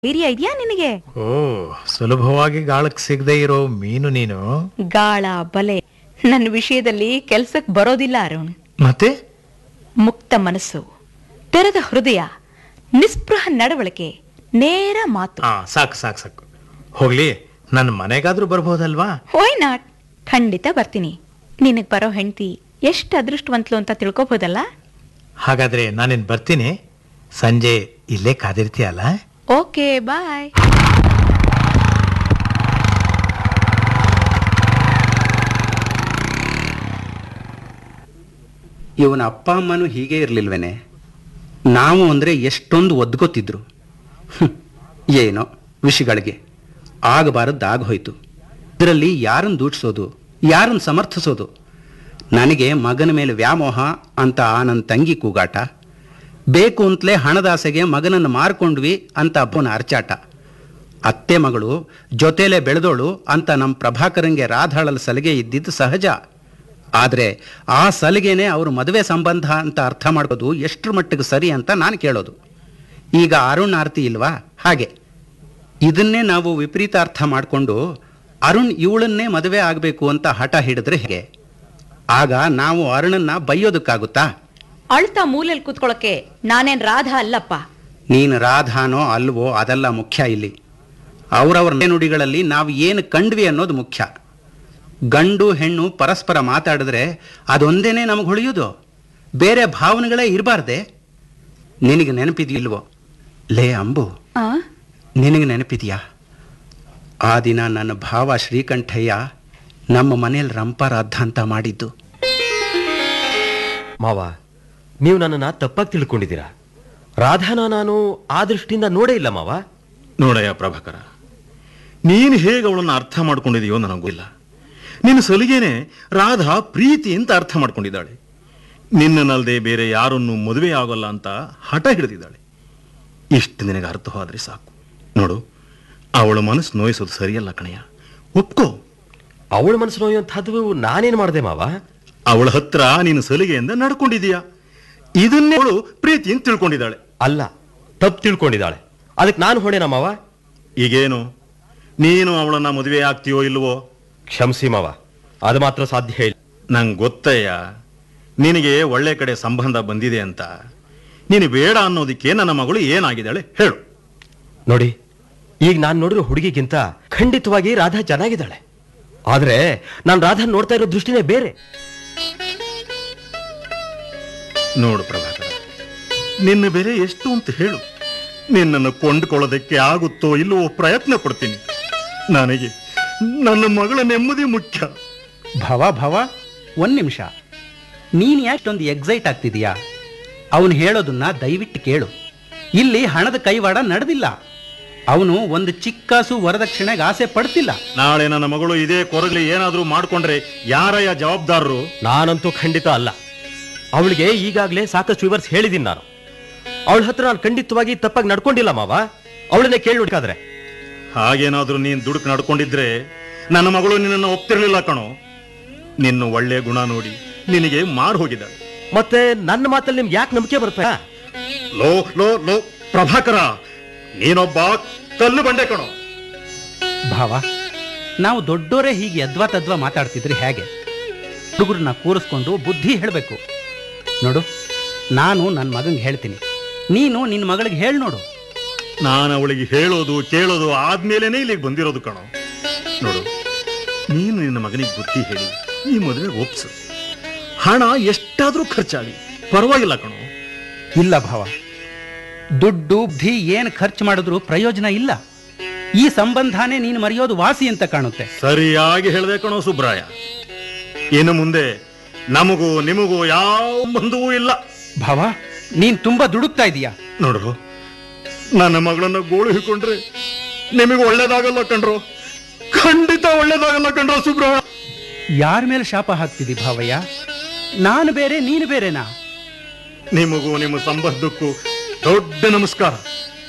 ಧೈರ್ಯ ಇದೆಯಾ ನಿನಗೆ ಓ ಸುಲಭವಾಗಿ ಗಾಳಕ್ ಸಿಗದೆ ಇರೋ ಮೀನು ನೀನು ಗಾಳ ಬಲೆ ನನ್ನ ವಿಷಯದಲ್ಲಿ ಕೆಲ್ಸಕ್ ಬರೋದಿಲ್ಲ ಅರುಣ್ ಮತ್ತೆ ಮುಕ್ತ ಮನಸ್ಸು ತೆರೆದ ಹೃದಯ ನಿಸ್ಪೃಹ ನಡವಳಿಕೆ ನೇರ ಮಾತು ಹಾ ಸಾಕು ಸಾಕು ಸಾಕು ಹೋಗ್ಲಿ ನನ್ನ ಮನೆಗಾದ್ರೂ ಬರ್ಬೋದಲ್ವಾ ವೈ ನಾಟ್ ಖಂಡಿತ ಬರ್ತೀನಿ ನಿನಗ್ ಬರೋ ಹೆಂಡತಿ ಎಷ್ಟು ಅದೃಷ್ಟವಂತಲು ಅಂತ ತಿಳ್ಕೊಬೋದಲ್ಲ ಹಾಗಾದ್ರೆ ನಾನೇನ್ ಬರ್ತೀನಿ ಸಂಜೆ ಇಲ್ಲೇ ಕಾದಿರ್ತೀಯಲ್ಲ ಓಕೆ ಬಾಯ್ ಇವನ ಅಪ್ಪ ಅಮ್ಮನೂ ಹೀಗೆ ಇರಲಿಲ್ವೇನೆ ನಾವು ಅಂದರೆ ಎಷ್ಟೊಂದು ಒದ್ಕೋತಿದ್ರು ಹ್ಮ್. ಏನೋ ವಿಷಯಗಳಿಗೆ ಆಗಬಾರದ್ದು ಆಗೋಯ್ತು ಇದರಲ್ಲಿ ಯಾರನ್ನು ದೂಡ್ಸೋದು ಯಾರನ್ನು ಸಮರ್ಥಿಸೋದು ನನಗೆ ಮಗನ ಮೇಲೆ ವ್ಯಾಮೋಹ ಅಂತ ಆ ನನ್ನ ತಂಗಿ ಕೂಗಾಟ ಬೇಕು ಅಂತಲೇ ಹಣದಾಸೆಗೆ ಮಗನನ್ನು ಮಾರ್ಕೊಂಡ್ವಿ ಅಂತ ಅಪ್ಪನ ಅರ್ಚಾಟ ಅತ್ತೆ ಮಗಳು ಜೊತೆಲೇ ಬೆಳೆದೋಳು ಅಂತ ನಮ್ಮ ಪ್ರಭಾಕರಂಗೆ ರಾಧಾಳಲ್ ಸಲಿಗೆ ಇದ್ದಿದ್ದು ಸಹಜ ಆದರೆ ಆ ಸಲಿಗೆನೇ ಅವರು ಮದುವೆ ಸಂಬಂಧ ಅಂತ ಅರ್ಥ ಮಾಡೋದು ಎಷ್ಟರ ಮಟ್ಟಿಗೆ ಸರಿ ಅಂತ ನಾನು ಕೇಳೋದು ಈಗ ಅರುಣ್ ಆರ್ತಿ ಇಲ್ವಾ ಹಾಗೆ ಇದನ್ನೇ ನಾವು ವಿಪರೀತ ಅರ್ಥ ಮಾಡಿಕೊಂಡು ಅರುಣ್ ಇವಳನ್ನೇ ಮದುವೆ ಆಗಬೇಕು ಅಂತ ಹಠ ಹಿಡಿದ್ರೆ ಹೇಗೆ ಆಗ ನಾವು ಅರುಣನ್ನ ಬೈಯೋದಕ್ಕಾಗುತ್ತಾ ಅಳ್ತಾ ಮೂಲೆಯಲ್ಲಿ ಕೂತ್ಕೊಳ್ಳೋಕೆ ನಾನೇನ್ ರಾಧಾ ಅಲ್ಲಪ್ಪ ನೀನು ರಾಧಾನೋ ಅಲ್ವೋ ಅದೆಲ್ಲ ಮುಖ್ಯ ಇಲ್ಲಿ ಅವರವರ ನುಡಿಗಳಲ್ಲಿ ನಾವು ಏನು ಕಂಡ್ವಿ ಅನ್ನೋದು ಮುಖ್ಯ ಗಂಡು ಹೆಣ್ಣು ಪರಸ್ಪರ ಮಾತಾಡಿದ್ರೆ ಅದೊಂದೇನೆ ನಮಗೆ ಹೊಳೆಯೋದು ಬೇರೆ ಭಾವನೆಗಳೇ ಇರಬಾರ್ದೆ ನಿನಗೆ ನೆನಪಿದೆಯಿಲ್ವೋ ಲೇ ಅಂಬು ಆ ನಿನಗೆ ನೆನಪಿದೆಯಾ ಆ ದಿನ ನನ್ನ ಭಾವ ಶ್ರೀಕಂಠಯ್ಯ ನಮ್ಮ ಮನೇಲಿ ರಂಪಾರಾಧ ಅಂತ ಮಾಡಿದ್ದು ಮಾವ ನೀವು ನನ್ನನ್ನ ತಪ್ಪಾಗಿ ತಿಳ್ಕೊಂಡಿದ್ದೀರಾ ರಾಧಾನ ನಾನು ಆ ದೃಷ್ಟಿಯಿಂದ ನೋಡೇ ಇಲ್ಲ ಮಾವ ನೋಡಯ್ಯ ಪ್ರಭಾಕರ ನೀನು ಹೇಗೆ ಅವಳನ್ನು ಅರ್ಥ ಮಾಡ್ಕೊಂಡಿದೆಯೋ ನನಗೊಲ್ಲ ನಿನ್ನ ಸಲಿಗೆನೆ ರಾಧಾ ಪ್ರೀತಿ ಅಂತ ಅರ್ಥ ಮಾಡ್ಕೊಂಡಿದ್ದಾಳೆ ನಿನ್ನನಲ್ಲದೆ ಬೇರೆ ಯಾರನ್ನು ಮದುವೆ ಆಗೋಲ್ಲ ಅಂತ ಹಠ ಹಿಡಿದಿದ್ದಾಳೆ ಇಷ್ಟು ನಿನಗೆ ಅರ್ಥವಾದ್ರೆ ಸಾಕು ನೋಡು ಅವಳ ಮನಸ್ಸು ನೋಯಿಸೋದು ಸರಿಯಲ್ಲ ಕಣಯ್ಯ ಒಪ್ಕೋ ಅವಳ ಮನಸ್ಸು ನೋಯುವಂಥದ್ದು ನಾನೇನು ಮಾಡಿದೆ ಮಾವ ಅವಳ ಹತ್ರ ನೀನು ಸಲಿಗೆಯಿಂದ ನಡ್ಕೊಂಡಿದೀಯ ಇದನ್ನೇ ಅವಳು ಪ್ರೀತಿ ಅಂತ ತಿಳ್ಕೊಂಡಿದ್ದಾಳೆ ಅಲ್ಲ ತಪ್ಪು ತಿಳ್ಕೊಂಡಿದ್ದಾಳೆ ಅದಕ್ಕೆ ನಾನು ಹೊಣೆನಾ ಮಾವ ಈಗೇನು ನೀನು ಅವಳನ್ನ ಮದುವೆ ಆಗ್ತೀಯೋ ಇಲ್ವೋ ಕ್ಷಮಿಸಿ ಮಾವ ಅದು ಮಾತ್ರ ಸಾಧ್ಯ ಇಲ್ಲ ನಂಗೆ ಗೊತ್ತಯ್ಯ ನಿನಗೆ ಒಳ್ಳೆ ಕಡೆ ಸಂಬಂಧ ಬಂದಿದೆ ಅಂತ ನೀನು ಬೇಡ ಅನ್ನೋದಕ್ಕೆ ನನ್ನ ಮಗಳು ಏನಾಗಿದ್ದಾಳೆ ಹೇಳು ನೋಡಿ ಈಗ ನಾನು ನೋಡಿರೋ ಹುಡುಗಿಗಿಂತ ಖಂಡಿತವಾಗಿ ರಾಧಾ ಚೆನ್ನಾಗಿದ್ದಾಳೆ ಆದ್ರೆ ನಾನು ರಾಧಾ ನೋಡ್ತಾ ಇರೋ ದೃಷ್ಟಿನೇ ಬೇರೆ ನೋಡು ಪ್ರಭಾಕರ ನಿನ್ನ ಬೆಲೆ ಎಷ್ಟು ಅಂತ ಹೇಳು ನಿನ್ನನ್ನು ಕೊಂಡುಕೊಳ್ಳೋದಕ್ಕೆ ಆಗುತ್ತೋ ಇಲ್ಲವೋ ಪ್ರಯತ್ನ ಪಡ್ತೀನಿ ನನಗೆ ನನ್ನ ಮಗಳ ನೆಮ್ಮದಿ ಮುಖ್ಯ ಭವ ಭವ ಒಂದು ನಿಮಿಷ ನೀನು ಯಾಷ್ಟೊಂದು ಎಕ್ಸೈಟ್ ಆಗ್ತಿದೀಯಾ ಅವನು ಹೇಳೋದನ್ನ ದಯವಿಟ್ಟು ಕೇಳು ಇಲ್ಲಿ ಹಣದ ಕೈವಾಡ ನಡೆದಿಲ್ಲ ಅವನು ಒಂದು ಚಿಕ್ಕಾಸು ವರದಕ್ಷಿಣೆಗೆ ಆಸೆ ಪಡ್ತಿಲ್ಲ ನಾಳೆ ನನ್ನ ಮಗಳು ಇದೇ ಕೊರಗಲಿ ಏನಾದರೂ ಮಾಡ್ಕೊಂಡ್ರೆ ಯಾರಯ್ಯ ಜವಾಬ್ದಾರರು ನಾನಂತೂ ಖಂಡಿತ ಅಲ್ಲ ಅವಳಿಗೆ ಈಗಾಗಲೇ ಸಾಕಷ್ಟು ವಿವರ್ಸ್ ಹೇಳಿದ್ದೀನಿ ನಾನು ಅವಳ ಹತ್ರ ನಾನು ಖಂಡಿತವಾಗಿ ತಪ್ಪಾಗಿ ನಡ್ಕೊಂಡಿಲ್ಲ ಮಾವ ಅವಳನ್ನೇ ಕೇಳಿ ಹುಡುಕಾದ್ರೆ ಹಾಗೇನಾದ್ರೂ ನೀನ್ ದುಡುಕ್ ನಡ್ಕೊಂಡಿದ್ರೆ ನನ್ನ ಮಗಳು ನಿನ್ನನ್ನು ಒಪ್ತಿರ್ಲಿಲ್ಲ ಕಣೋ ನಿನ್ನ ಒಳ್ಳೆ ಗುಣ ನೋಡಿ ನಿನಗೆ ಮಾರು ಹೋಗಿದ್ದಾಳೆ ಮತ್ತೆ ನನ್ನ ಮಾತಲ್ಲಿ ನಿಮ್ಗೆ ಯಾಕೆ ನಂಬಿಕೆ ಬರ್ತಾ ಲೋ ಲೋ ಲೋ ಪ್ರಭಾಕರ ನೀನೊಬ್ಬ ಕಲ್ಲು ಬಂಡೆ ಕಣೋ ಭಾವ ನಾವು ದೊಡ್ಡೋರೇ ಹೀಗೆ ಯದ್ವಾ ತದ್ವಾ ಮಾತಾಡ್ತಿದ್ರೆ ಹೇಗೆ ಹುಡುಗರನ್ನ ಕೂರಿಸ್ಕೊಂಡು ಬುದ್ಧಿ ಹೇಳಬೇಕು ನೋಡು ನಾನು ನನ್ನ ಮಗಂಗೆ ಹೇಳ್ತೀನಿ ನೀನು ನಿನ್ನ ಮಗಳಿಗೆ ಹೇಳಿ ನೋಡು ನಾನು ಅವಳಿಗೆ ಹೇಳೋದು ಕೇಳೋದು ಆದ್ಮೇಲೆನೆ ಇಲ್ಲಿಗೆ ಬಂದಿರೋದು ಕಣೋ ನೋಡು ನೀನು ನಿನ್ನ ಮಗನಿಗೆ ಬುದ್ಧಿ ಹೇಳಿ ಈ ಮದುವೆ ಒಪ್ಸು ಹಣ ಎಷ್ಟಾದ್ರೂ ಖರ್ಚಾಗಲಿ ಪರವಾಗಿಲ್ಲ ಕಣೋ ಇಲ್ಲ ಭಾವ ದುಡ್ಡು ಬುದ್ಧಿ ಏನು ಖರ್ಚು ಮಾಡಿದ್ರು ಪ್ರಯೋಜನ ಇಲ್ಲ ಈ ಸಂಬಂಧನೇ ನೀನು ಮರೆಯೋದು ವಾಸಿ ಅಂತ ಕಾಣುತ್ತೆ ಸರಿಯಾಗಿ ಹೇಳ್ದೆ ಕಣೋ ಸುಬ್ರಾಯ ಇನ್ನು ಮುಂದೆ ನಮಗೂ ನಿಮಗೂ ಯಾವ ಬಂಧುವೂ ಇಲ್ಲ ಭಾವ ನೀನ್ ತುಂಬಾ ದುಡುಕ್ತಾ ಇದೀಯಾ ನೋಡ್ರು ನನ್ನ ಮಗಳನ್ನ ಗೋಳು ಹಿಡ್ಕೊಂಡ್ರೆ ನಿಮಗೆ ಒಳ್ಳೇದಾಗಲ್ಲ ಕಣ್ರು ಖಂಡಿತ ಒಳ್ಳೇದಾಗಲ್ಲ ಕಣ್ರೋ ಸುಬ್ರಾಯ ಯಾರ ಮೇಲೆ ಶಾಪ ಹಾಕ್ತಿದಿ ಭಾವಯ್ಯ ನಾನು ಬೇರೆ ನೀನು ಬೇರೆನಾ ನಿಮಗೂ ನಿಮ್ಮ ಸಂಬಂಧಕ್ಕೂ ದೊಡ್ಡ ನಮಸ್ಕಾರ